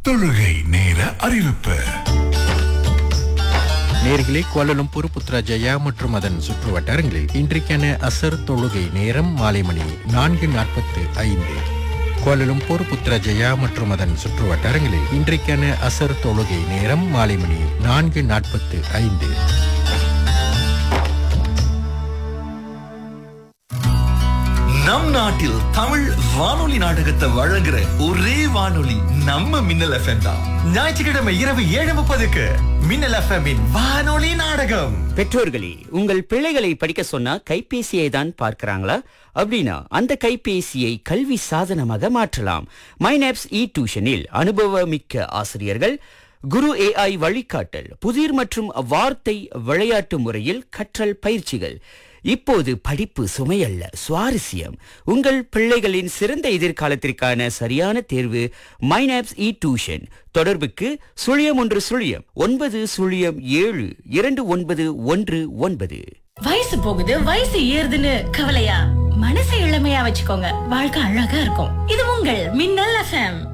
தொழுகை நேர அறிவிப்பு நேர்களே கோலலும்பூர் புத்ராஜயா மற்றும் அதன் சுற்று வட்டாரங்களில் இன்றைக்கான அசர் தொழுகை நேரம் மாலை மணி நான்கு நாற்பத்து ஐந்து கோலலும்பூர் புத்ராஜயா மற்றும் அதன் சுற்று வட்டாரங்களில் இன்றைக்கான அசர் தொழுகை நேரம் மாலை மணி நான்கு நாற்பத்து ஐந்து நம் நாட்டில் தமிழ் வானொலி நாடகத்தை வழங்குற ஒரே வானொலி நம்ம மின்னல் எஃப்எம் தான் ஞாயிற்றுக்கிழமை இரவு ஏழு முப்பதுக்கு மின்னல் எஃப்எம் வானொலி நாடகம் பெற்றோர்களே உங்கள் பிள்ளைகளை படிக்க சொன்னா கைபேசியை தான் பார்க்கறாங்களா அப்படின்னா அந்த கைபேசியை கல்வி சாதனமாக மாற்றலாம் மைனாப்ஸ் இ டியூஷனில் அனுபவமிக்க ஆசிரியர்கள் குரு ஏஐ வழிகாட்டல் புதிர் மற்றும் வார்த்தை விளையாட்டு முறையில் கற்றல் பயிற்சிகள் இப்போது படிப்பு சுமையல்ல சுவாரஸ்யம் உங்கள் பிள்ளைகளின் சிறந்த எதிர்காலத்திற்கான சரியான தேர்வு மைனாப்ஸ் இ டியூஷன் தொடர்புக்கு சுழியம் ஒன்று சுழியம் ஒன்பது சுழியம் ஏழு இரண்டு ஒன்பது ஒன்று ஒன்பது வயசு போகுது வயசு ஏறுதுன்னு கவலையா மனசை இளமையா வச்சுக்கோங்க வாழ்க்கை அழகா இருக்கும் இது உங்கள் மின்னல் எஃப்எம்